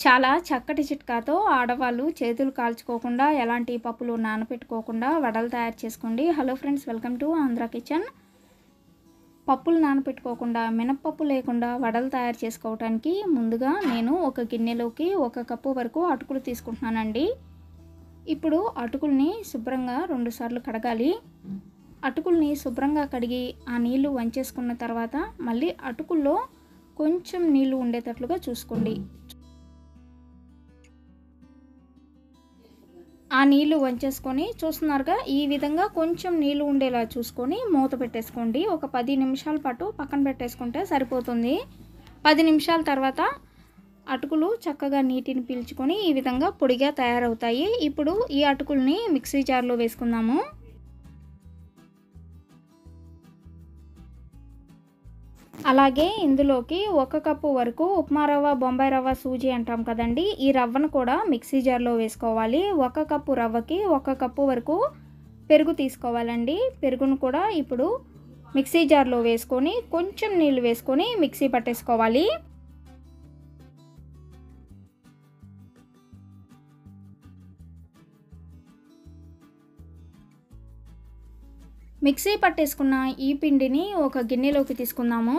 చాలా చక్కటి చిట్కాతో ఆడవాళ్ళు చేతులు కాల్చుకోకుండా ఎలాంటి పప్పులు నానబెట్టుకోకుండా వడలు తయారు చేసుకోండి hello friends welcome to Andhra kitchen పప్పులు నానబెట్టుకోకుండా మినప్పప్పు లేకుండా వడలు తయారు చేసుకోవడానికి ముందుగా నేను ఒక గిన్నెలోకి ఒక కప్పు వరకు అటుకులు తీసుకుంటున్నానండి ఇప్పుడు అటుకుల్ని శుభ్రంగా రెండుసార్లు కడగాలి అటుకుల్ని శుభ్రంగా కడిగి ఆ నీళ్లు వంచేసుకున్న తర్వాత మళ్ళీ అటుకుల్లో కొంచెం నీళ్లు ఉండేటట్లుగా చూసుకోండి ఆ నీళ్లు వంచేసుకొని చూస్తున్నారుగా ఈ విధంగా కొంచెం నీళ్లు ఉండేలా చూసుకొని మూత పెట్టేసుకోండి ఒక పది నిమిషాల పాటు పక్కన పెట్టేసుకుంటే సరిపోతుంది పది నిమిషాల తర్వాత అటుకులు చక్కగా నీటిని పీల్చుకొని ఈ విధంగా పొడిగా తయారవుతాయి ఇప్పుడు ఈ అటుకుల్ని మిక్సీ జార్లో వేసుకుందాము అలాగే ఇందులోకి ఒక కప్పు వరకు ఉప్మా రవ్వ బొంబాయి రవ్వ సూజీ అంటాం కదండి ఈ రవ్వను కూడా మిక్సీ జార్లో వేసుకోవాలి ఒక కప్పు రవ్వకి ఒక కప్పు వరకు పెరుగు తీసుకోవాలండి పెరుగును కూడా ఇప్పుడు మిక్సీ జార్లో వేసుకొని కొంచెం నీళ్ళు వేసుకొని మిక్సీ పట్టేసుకోవాలి మిక్సీ పట్టేసుకున్న ఈ పిండిని ఒక గిన్నెలోకి తీసుకుందాము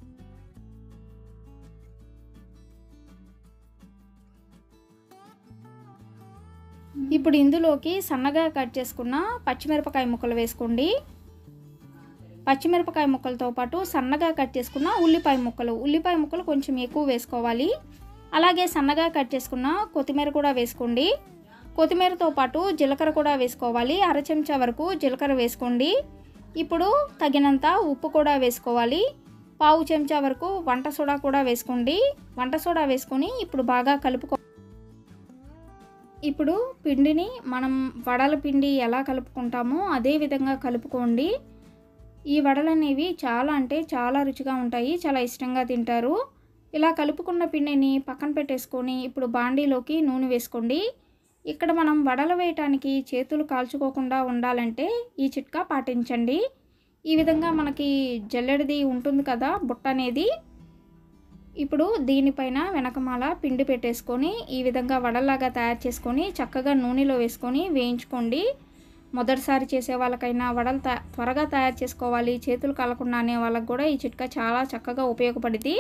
ఇప్పుడు ఇందులోకి సన్నగా కట్ చేసుకున్న పచ్చిమిరపకాయ ముక్కలు వేసుకోండి పచ్చిమిరపకాయ ముక్కలతో పాటు సన్నగా కట్ చేసుకున్న ఉల్లిపాయ ముక్కలు ఉల్లిపాయ ముక్కలు కొంచెం ఎక్కువ వేసుకోవాలి అలాగే సన్నగా కట్ చేసుకున్న కొత్తిమీర కూడా వేసుకోండి కొత్తిమీరతో పాటు జీలకర్ర కూడా వేసుకోవాలి అర చెంచా వరకు జీలకర్ర వేసుకోండి ఇప్పుడు తగినంత ఉప్పు కూడా వేసుకోవాలి పావు చెంచా వరకు వంట సోడా కూడా వేసుకోండి వంట సోడా వేసుకొని ఇప్పుడు బాగా కలుపుకో ఇప్పుడు పిండిని మనం వడల పిండి ఎలా కలుపుకుంటామో అదే విధంగా కలుపుకోండి ఈ వడలు అనేవి చాలా అంటే చాలా రుచిగా ఉంటాయి చాలా ఇష్టంగా తింటారు ఇలా కలుపుకున్న పిండిని పక్కన పెట్టేసుకొని ఇప్పుడు బాండీలోకి నూనె వేసుకోండి ఇక్కడ మనం వడలు వేయటానికి చేతులు కాల్చుకోకుండా ఉండాలంటే ఈ చిట్కా పాటించండి ఈ విధంగా మనకి జల్లెడిది ఉంటుంది కదా బుట్ట అనేది ఇప్పుడు దీనిపైన వెనకమాల పిండి పెట్టేసుకొని ఈ విధంగా వడల్లాగా తయారు చేసుకొని చక్కగా నూనెలో వేసుకొని వేయించుకోండి మొదటిసారి చేసే వాళ్ళకైనా వడలు త్వరగా తయారు చేసుకోవాలి చేతులు కాలకుండా అనే వాళ్ళకి కూడా ఈ చిట్కా చాలా చక్కగా ఉపయోగపడింది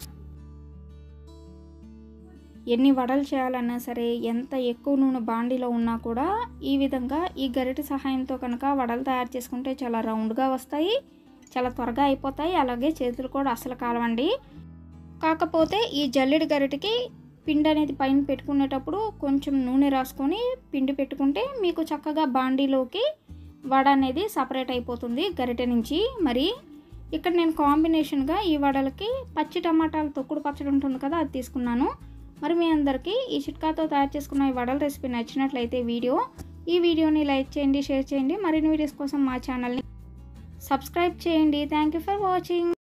ఎన్ని వడలు చేయాలన్నా సరే ఎంత ఎక్కువ నూనె బాండీలో ఉన్నా కూడా ఈ విధంగా ఈ గరిటె సహాయంతో కనుక వడలు తయారు చేసుకుంటే చాలా రౌండ్గా వస్తాయి చాలా త్వరగా అయిపోతాయి అలాగే చేతులు కూడా అసలు కాలవండి కాకపోతే ఈ జల్లెడి గరిటెకి పిండి అనేది పైన పెట్టుకునేటప్పుడు కొంచెం నూనె రాసుకొని పిండి పెట్టుకుంటే మీకు చక్కగా బాండీలోకి వడ అనేది సపరేట్ అయిపోతుంది గరిటె నుంచి మరి ఇక్కడ నేను కాంబినేషన్గా ఈ వడలకి పచ్చి టమాటాలు తొక్కుడు పచ్చడి ఉంటుంది కదా అది తీసుకున్నాను మరి మీ అందరికీ ఈ చిట్కాతో తయారు చేసుకున్న ఈ వడల రెసిపీ నచ్చినట్లయితే వీడియో ఈ వీడియోని లైక్ చేయండి షేర్ చేయండి మరిన్ని వీడియోస్ కోసం మా ఛానల్ని సబ్స్క్రైబ్ చేయండి థ్యాంక్ యూ ఫర్ వాచింగ్